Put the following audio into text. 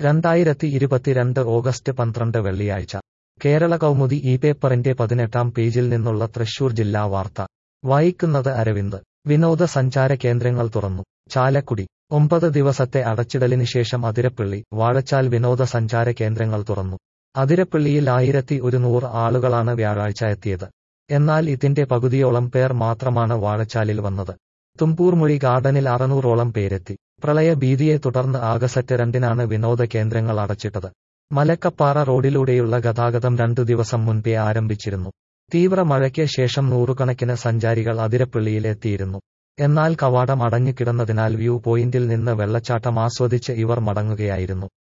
രണ്ടായിരത്തി ഇരുപത്തിരണ്ട് ഓഗസ്റ്റ് പന്ത്രണ്ട് വെള്ളിയാഴ്ച കേരള കൗമുദി ഈ പേപ്പറിന്റെ പതിനെട്ടാം പേജിൽ നിന്നുള്ള തൃശൂർ ജില്ലാ വാർത്ത വായിക്കുന്നത് അരവിന്ദ് വിനോദസഞ്ചാര കേന്ദ്രങ്ങൾ തുറന്നു ചാലക്കുടി ഒമ്പത് ദിവസത്തെ അടച്ചിടലിന് ശേഷം അതിരപ്പള്ളി വാഴച്ചാൽ വിനോദസഞ്ചാര കേന്ദ്രങ്ങൾ തുറന്നു അതിരപ്പള്ളിയിൽ ആയിരത്തി ഒരുന്നൂറ് ആളുകളാണ് വ്യാഴാഴ്ച എത്തിയത് എന്നാൽ ഇതിന്റെ പകുതിയോളം പേർ മാത്രമാണ് വാഴച്ചാലിൽ വന്നത് തുമ്പൂർമൊഴി ഗാർഡനിൽ അറുന്നൂറോളം പേരെത്തി പ്രളയ ഭീതിയെ തുടർന്ന് ആഗസ്റ്റ് രണ്ടിനാണ് വിനോദ കേന്ദ്രങ്ങൾ അടച്ചിട്ടത് മലക്കപ്പാറ റോഡിലൂടെയുള്ള ഗതാഗതം രണ്ടു ദിവസം മുൻപേ ആരംഭിച്ചിരുന്നു തീവ്ര മഴയ്ക്ക് ശേഷം നൂറുകണക്കിന് സഞ്ചാരികൾ അതിരപ്പള്ളിയിൽ എത്തിയിരുന്നു എന്നാൽ കവാടം അടഞ്ഞു കിടന്നതിനാൽ വ്യൂ പോയിന്റിൽ നിന്ന് വെള്ളച്ചാട്ടം ആസ്വദിച്ച് ഇവർ മടങ്ങുകയായിരുന്നു